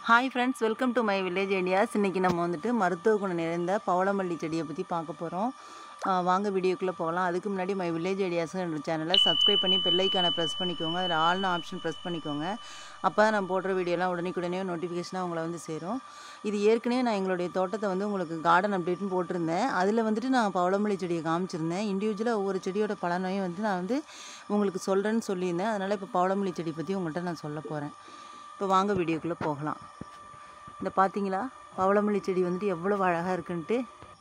hi friends welcome to my village ideas இன்றைக்கி நம்ம வந்துட்டு மருத்துவ குணம் நிறைந்த பவளமல்லி செடியை பற்றி பார்க்க போகிறோம் வாங்க வீடியோக்குள்ளே போகலாம் அதுக்கு முன்னாடி மை வில்லேஜ் ஐடியாஸ்ன்ற சேனலை சப்ஸ்கிரைப் பண்ணி பெல்லைக்கான ப்ரெஸ் பண்ணிக்கோங்க அதில் ஆல்னு ஆப்ஷன் ப்ரெஸ் பண்ணிக்கோங்க அப்போ தான் நான் போடுற வீடியோலாம் உடனே நோட்டிஃபிகேஷனாக உங்களை வந்து சேரும் இது ஏற்கனவே நான் எங்களுடைய தோட்டத்தை வந்து உங்களுக்கு கார்டன் அப்டேட்னு போட்டிருந்தேன் அதில் வந்துட்டு நான் பவளமல்லி செடியை காமிச்சிருந்தேன் இண்டிவிஜுவலாக ஒவ்வொரு செடியோட பலனையும் வந்து நான் வந்து உங்களுக்கு சொல்கிறேன்னு சொல்லியிருந்தேன் அதனால் இப்போ பவளமல்லி செடி பற்றி உங்கள்கிட்ட நான் சொல்ல போகிறேன் இப்போ வாங்க வீடியோக்குள்ளே போகலாம் இந்த பார்த்தீங்களா பவளமல்லி செடி வந்துட்டு எவ்வளோ அழகாக இருக்குன்ட்டு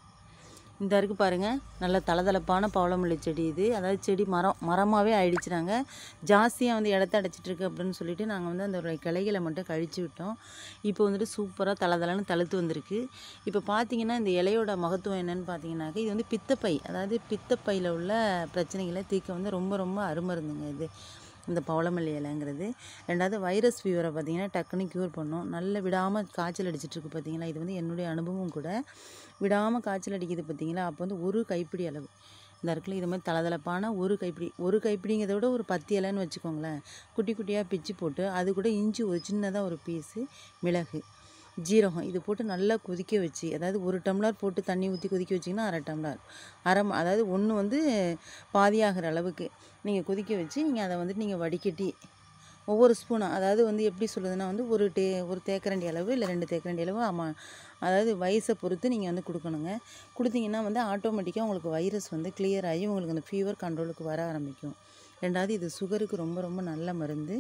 இந்த இருக்குது பாருங்கள் நல்ல தளதளப்பான பவளமல்லி செடி இது அதாவது செடி மரம் மரமாகவே ஆயிடுச்சு நாங்கள் ஜாஸ்தியாக வந்து இடத்த அடைச்சிட்டு இருக்கு அப்படின்னு சொல்லிட்டு நாங்கள் வந்து அந்த ஒரு கிளைகளை மட்டும் கழிச்சு விட்டோம் இப்போ வந்துட்டு சூப்பராக தளதளன்னு தழுத்து வந்திருக்கு இப்போ பார்த்தீங்கன்னா இந்த இலையோட மகத்துவம் என்னன்னு பார்த்தீங்கன்னாக்க இது வந்து பித்தப்பை அதாவது பித்தப்பையில் உள்ள பிரச்சனைகளை தீர்க்க வந்து ரொம்ப ரொம்ப அருமருந்துங்க இது இந்த பவளமல்லி இலைங்கிறது ரெண்டாவது வைரஸ் ஃபீவரை பார்த்தீங்கன்னா டக்குன்னு க்யூர் பண்ணும் நல்ல விடாமல் காய்ச்சல் அடிச்சிட்டு இருக்கு பார்த்தீங்களா இது வந்து என்னுடைய அனுபவம் கூட விடாமல் காய்ச்சல் அடிக்குது பார்த்தீங்களா அப்போ வந்து ஒரு கைப்பிடி அளவு இந்த இடத்துல இது மாதிரி தளதளப்பான ஒரு கைப்பிடி ஒரு கைப்பிடிங்கிறத விட ஒரு பத்து இலைன்னு வச்சுக்கோங்களேன் குட்டி குட்டியாக பிச்சு போட்டு அது கூட இஞ்சி ஒரு சின்னதாக ஒரு பீஸு மிளகு ஜீரகம் இது போட்டு நல்லா கொதிக்க வச்சு அதாவது ஒரு டம்ளர் போட்டு தண்ணி ஊற்றி கொதிக்க வச்சிங்கன்னா அரை டம்ளர் அரை ம- அதாவது ஒன்று வந்து பாதியாகிற அளவுக்கு நீங்கள் கொதிக்க வச்சு நீங்கள் அதை வந்துட்டு நீங்கள் வடிகட்டி ஒவ்வொரு ஸ்பூனும் அதாவது வந்து எப்படி சொல்லுதுன்னா வந்து ஒரு டே ஒரு தேக்கரண்டி அளவு இல்லை ரெண்டு தேக்கரண்டி அளவு ஆமாம் அதாவது வயசை பொறுத்து நீங்கள் வந்து கொடுக்கணுங்க கொடுத்தீங்கன்னா வந்து ஆட்டோமேட்டிக்காக உங்களுக்கு வைரஸ் வந்து clear ஆகி உங்களுக்கு அந்த ஃபீவர் கண்ட்ரோலுக்கு வர ஆரம்பிக்கும் ரெண்டாவது இது சுகருக்கு ரொம்ப ரொம்ப நல்ல மருந்து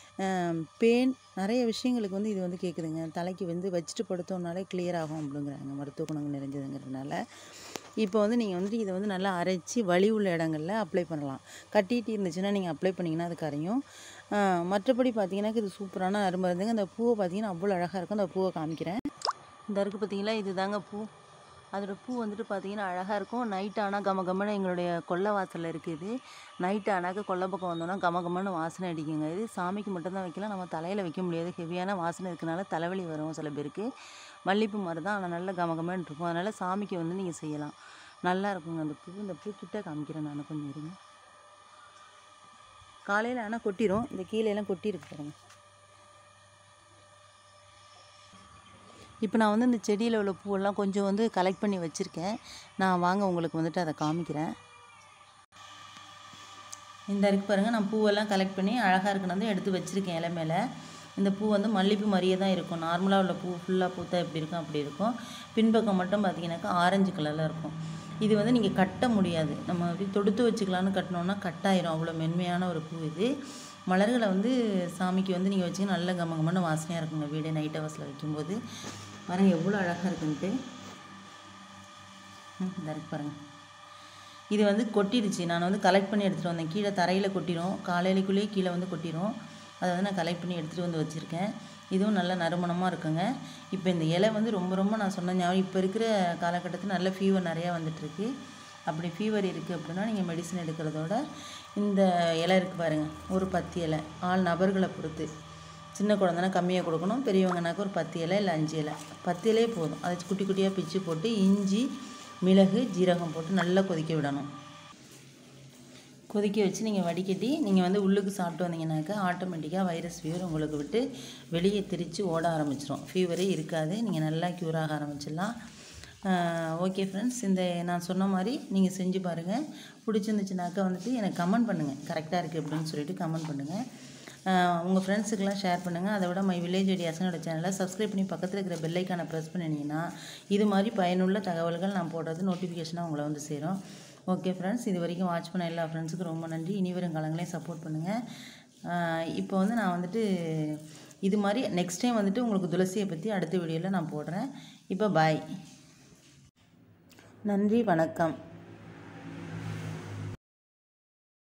பெயின் நிறைய விஷயங்களுக்கு வந்து இது வந்து கேட்குதுங்க தலைக்கு வந்து வச்சுட்டு படுத்தோம்னாலே clear ஆகும் அப்படிங்கிறாங்க மருத்துவ குணங்கள் நிறைஞ்சதுங்கிறதுனால இப்போ வந்து நீங்கள் வந்துட்டு இதை வந்து நல்லா அரைச்சி வலி உள்ள இடங்களில் அப்ளை பண்ணலாம் கட்டிட்டு இருந்துச்சுன்னா நீங்கள் அப்ளை பண்ணிங்கன்னா அது கரையும் ஆஹ் மற்றபடி பார்த்தீங்கன்னா இது சூப்பரான அருமருந்துங்க அந்த பூவை பார்த்தீங்கன்னா அவ்வளோ அழகாக இருக்கும் அந்த பூவை காமிக்கிறேன் இந்த இருக்குது பார்த்தீங்களா இது தாங்க பூ அதோட பூ வந்துட்டு பார்த்தீங்கன்னா அழகாக இருக்கும் நைட் ஆனால் கம கமன்னு எங்களுடைய கொல்லை வாசலில் இருக்குது நைட் ஆனாக்க கொல்லை பக்கம் வந்தோன்னா கம கமன்னு வாசனை அடிக்குங்க இது சாமிக்கு மட்டும்தான் வைக்கலாம் நம்ம தலையில் வைக்க முடியாது ஹெவியான வாசனை இருக்கனால தலைவலி வரும் சில பேருக்கு மல்லிப்பூ மாதிரி தான் ஆனால் நல்ல கம கமன்னு இருக்கும் அதனால் சாமிக்கு வந்து நீங்கள் செய்யலாம் நல்லா இருக்குங்க அந்த பூ இந்த பூ கிட்ட காமிக்கிறேன் நான் கொஞ்சம் இருங்க காலையில் ஆனால் கொட்டிடும் இந்த கீழே எல்லாம் கொட்டி இருக்கு பாருங்க இப்போ நான் வந்து இந்த செடியில் உள்ள பூவெல்லாம் கொஞ்சம் வந்து கலெக்ட் பண்ணி வச்சுருக்கேன் நான் வாங்க உங்களுக்கு வந்துட்டு அதை காமிக்கிறேன் இந்த இருக்கு பாருங்கள் நான் பூவெல்லாம் கலெக்ட் பண்ணி அழகாக இருக்குன்னு வந்து எடுத்து வச்சுருக்கேன் இலை மேலே இந்த பூ வந்து மல்லிப்பூ மாதிரியே தான் இருக்கும் நார்மலாக உள்ள பூ ஃபுல்லாக பூத்தா எப்படி இருக்கும் அப்படி இருக்கும் பின்பக்கம் மட்டும் பார்த்தீங்கன்னாக்கா ஆரஞ்சு கலரில் இருக்கும் இது வந்து நீங்கள் கட்ட முடியாது நம்ம அப்படி தொடுத்து வச்சுக்கலான்னு கட்டினோன்னா கட்டாயிரும் அவ்வளோ மென்மையான ஒரு பூ இது மலர்களை வந்து சாமிக்கு வந்து நீங்கள் வச்சிங்கன்னா நல்ல கம கமன்னு வாசனையாக இருக்குங்க வீடு நைட் ஹவர்ஸில் வைக்கும்போது பாருங்க எவ்வளோ அழகாக இருக்குன்ட்டு ம், இந்த இருக்கு பாருங்கள் இது வந்து கொட்டிடுச்சு நான் வந்து கலெக்ட் பண்ணி எடுத்துகிட்டு வந்தேன் கீழே தரையில் கொட்டிடும் காலையிலக்குள்ளேயே கீழே வந்து கொட்டிடும் அதை வந்து நான் கலெக்ட் பண்ணி எடுத்துகிட்டு வந்து வச்சுருக்கேன் இதுவும் நல்ல நறுமணமாக இருக்குங்க இப்போ இந்த இலை வந்து ரொம்ப ரொம்ப நான் சொன்ன ஞாபகம் இப்போ இருக்கிற காலகட்டத்தில் நல்ல ஃபீவர் நிறையா வந்துட்டுருக்கு அப்படி ஃபீவர் இருக்குது அப்படின்னா நீங்கள் மெடிசன் எடுக்கிறதோட இந்த இலை இருக்குது பாருங்கள் ஒரு பத்து இலை ஆள் நபர்களை பொறுத்து சின்ன குழந்தைனா கம்மியாக கொடுக்கணும் பெரியவங்கனாக்க ஒரு பத்து இலை இல்லை அஞ்சு இலை பத்து இலையே போதும் அதை குட்டி குட்டியாக பிச்சு போட்டு இஞ்சி மிளகு ஜீரகம் போட்டு நல்லா கொதிக்க விடணும் கொதிக்க வச்சு நீங்கள் வடிகட்டி நீங்கள் வந்து உள்ளுக்கு சாப்பிட்டு வந்தீங்கன்னாக்கா ஆட்டோமேட்டிக்காக வைரஸ் ஃபீவர் உங்களுக்கு விட்டு வெளியே திரிச்சு ஓட ஆரம்பிச்சிடும் ஃபீவரே இருக்காது நீங்கள் நல்லா க்யூர் ஆக ஆரம்பிச்சிடலாம் ஓகே ஃப்ரெண்ட்ஸ் இந்த நான் சொன்ன மாதிரி நீங்கள் செஞ்சு பாருங்கள் பிடிச்சிருந்துச்சுனாக்கா வந்துட்டு எனக்கு கமெண்ட் பண்ணுங்கள் கரெக்டாக இருக்குது அப்படின்னு சொல்லிட்டு கமெண்ட் பண்ணுங்கள் உங்கள் ஃப்ரெண்ட்ஸுக்கெல்லாம் ஷேர் பண்ணுங்கள் அதை விட மை வில்லேஜ் ஐடியாஸ்னோட சேனலை சப்ஸ்கிரைப் பண்ணி பக்கத்தில் இருக்கிற பெல்லைக்கான ப்ரெஸ் பண்ணினீங்கன்னா இது மாதிரி பயனுள்ள தகவல்கள் நான் போடுறது நோட்டிஃபிகேஷனாக உங்களை வந்து சேரும் ஓகே ஃப்ரெண்ட்ஸ் இது வரைக்கும் வாட்ச் பண்ண எல்லா ஃப்ரெண்ட்ஸுக்கும் ரொம்ப நன்றி இனி வரும் காலங்களையும் சப்போர்ட் பண்ணுங்கள் இப்போ வந்து நான் வந்துட்டு இது மாதிரி நெக்ஸ்ட் டைம் வந்துட்டு உங்களுக்கு துளசியை பற்றி அடுத்த வீடியோவில் நான் போடுறேன் இப்போ பாய் நன்றி வணக்கம்